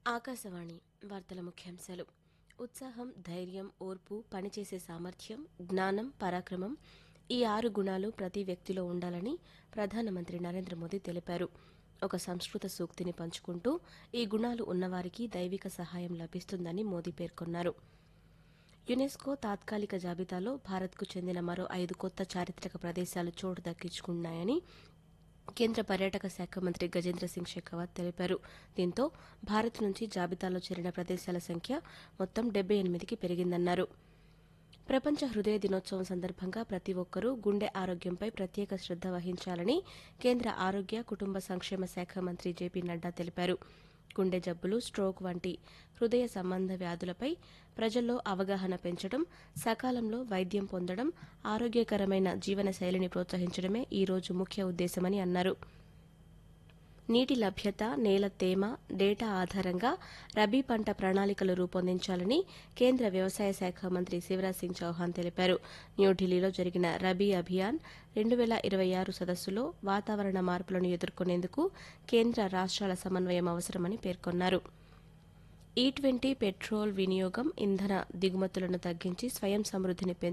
ఆకాశవాణి వార్తల ముఖ్యాంశాలు ఉత్సాహం ధైర్యం ఓర్పు పనిచేసే సామర్థ్యం జ్ఞానం పరాక్రమం ఈ ఆరు గుణాలు ప్రతి వ్యక్తిలో ఉండాలని ప్రధానమంత్రి నరేంద్ర మోదీ తెలిపారు ఒక సంస్కృత సూక్తిని పంచుకుంటూ ఈ గుణాలు ఉన్నవారికి దైవిక సహాయం లభిస్తుందని మోదీ పేర్కొన్నారు యునెస్కో తాత్కాలిక జాబితాలో భారత్కు చెందిన మరో ఐదు కొత్త చారిత్రక ప్రదేశాలు చోటు దక్కించుకున్నాయని కేంద్ర పర్యాటక శాఖ మంత్రి గజేంద్ర సింగ్ షెకావత్ తెలిపారు దీంతో భారత్ నుంచి జాబితాలో చేరిన ప్రదేశాల సంఖ్య మొత్తం డెబ్బై ఎనిమిదికి పెరిగిందన్నారు ప్రపంచ హృదయ దినోత్సవం సందర్భంగా ప్రతి ఒక్కరూ గుండె ఆరోగ్యంపై ప్రత్యేక శ్రద్ధ వహించాలని కేంద్ర ఆరోగ్య కుటుంబ సంక్షేమ శాఖ మంత్రి జేపీ నడ్డా తెలిపారు గుండె జబ్బులు స్ట్రోక్ వంటి హృదయ సంబంధ వ్యాధులపై ప్రజల్లో అవగాహన పెంచడం సకాలంలో వైద్యం పొందడం ఆరోగ్యకరమైన జీవనశైలిని ప్రోత్సహించడమే ఈ రోజు ముఖ్య ఉద్దేశమని అన్నారు నీటి లభ్యత నేల తేమ డేటా ఆధారంగా రబీ పంట ప్రణాళికలు రూపొందించాలని కేంద్ర వ్యవసాయ శాఖ మంత్రి శివరాజ్ సింగ్ చౌహాన్ తెలిపారు న్యూఢిల్లీలో జరిగిన రబీ అభియాన్ రెండు వేల ఇరవై ఆరు సదస్సులో వాతావరణ మార్పులను ఎదుర్కొనేందుకు కేంద్ర రాష్ట్రాల సమన్వయం అవసరమని పేర్కొన్నారు ఈ ట్వంటీ పెట్రోల్ వినియోగం ఇంధన దిగుమతులను తగ్గించి స్వయం సమృద్ధిని పెంచ